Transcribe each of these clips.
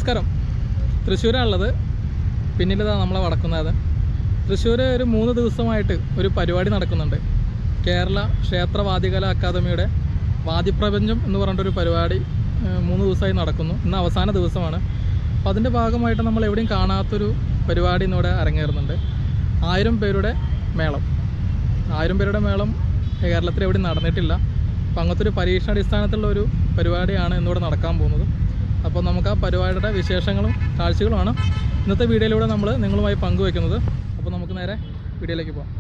നമസ്കാരം തൃശ്ശൂരാണുള്ളത് പിന്നിലിതാ നമ്മളെ വടക്കുന്നത് തൃശ്ശൂർ ഒരു മൂന്ന് ദിവസമായിട്ട് ഒരു പരിപാടി നടക്കുന്നുണ്ട് കേരള ക്ഷേത്രവാദികല അക്കാദമിയുടെ വാദിപ്രപഞ്ചം എന്ന് പറഞ്ഞിട്ടൊരു പരിപാടി ഏഹ്, മൂന്ന് ദിവസമായി നടക്കുന്നു ഇന്ന് അവസാന ദിവസമാണ് അപ്പോൾ അതിൻ്റെ ഭാഗമായിട്ട് നമ്മൾ എവിടെയും കാണാത്തൊരു പരിപാടി ഇന്നിവിടെ അരങ്ങേറുന്നുണ്ട് ആയിരം പേരുടെ മേളം ആയിരം പേരുടെ മേളം കേരളത്തിൽ എവിടെയും നടന്നിട്ടില്ല അപ്പോൾ അങ്ങനത്തെ ഒരു പരീക്ഷണാടിസ്ഥാനത്തിലുള്ള ഒരു പരിപാടിയാണ് ഇന്നിവിടെ നടക്കാൻ പോകുന്നത് അപ്പോൾ നമുക്ക് ആ പരിപാടിയുടെ വിശേഷങ്ങളും കാഴ്ചകളുമാണ് ഇന്നത്തെ വീഡിയോയിലൂടെ നമ്മൾ നിങ്ങളുമായി പങ്കുവെക്കുന്നത് അപ്പോൾ നമുക്ക് നേരെ വീഡിയോയിലേക്ക് പോകാം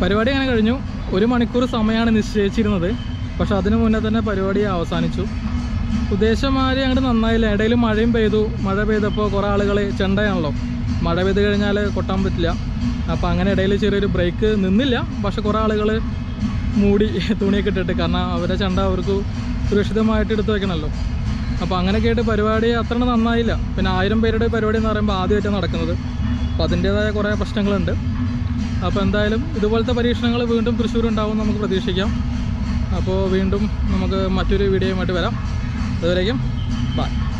പരിപാടി അങ്ങനെ കഴിഞ്ഞു ഒരു മണിക്കൂർ സമയമാണ് നിശ്ചയിച്ചിരുന്നത് പക്ഷെ അതിനു മുന്നേ തന്നെ പരിപാടി അവസാനിച്ചു ഉദ്ദേശമാരി അങ്ങോട്ട് നന്നായില്ല ഇടയിൽ മഴയും പെയ്തു മഴ പെയ്തപ്പോൾ കുറേ ആളുകൾ ചെണ്ടയാണല്ലോ മഴ പെയ്ത് കഴിഞ്ഞാൽ കൊട്ടാൻ പറ്റില്ല അപ്പോൾ അങ്ങനെ ഇടയിൽ ചെറിയൊരു ബ്രേക്ക് നിന്നില്ല പക്ഷെ കുറേ ആളുകൾ മൂടി തുണിയൊക്കെ ഇട്ടിട്ട് കാരണം അവരുടെ ചെണ്ട അവർക്ക് സുരക്ഷിതമായിട്ട് എടുത്ത് വെക്കണമല്ലോ അപ്പോൾ അങ്ങനെയൊക്കെ ആയിട്ട് പരിപാടി അത്ര നന്നായില്ല പിന്നെ ആയിരം പേരുടെ പരിപാടി എന്ന് പറയുമ്പോൾ ആദ്യമായിട്ടാണ് നടക്കുന്നത് അപ്പോൾ അതിൻ്റേതായ കുറേ പ്രശ്നങ്ങളുണ്ട് അപ്പോൾ എന്തായാലും ഇതുപോലത്തെ പരീക്ഷണങ്ങൾ വീണ്ടും തൃശ്ശൂർ ഉണ്ടാവും നമുക്ക് പ്രതീക്ഷിക്കാം അപ്പോൾ വീണ്ടും നമുക്ക് മറ്റൊരു വീഡിയോയുമായിട്ട് വരാം അതുവരേക്കും ബൈ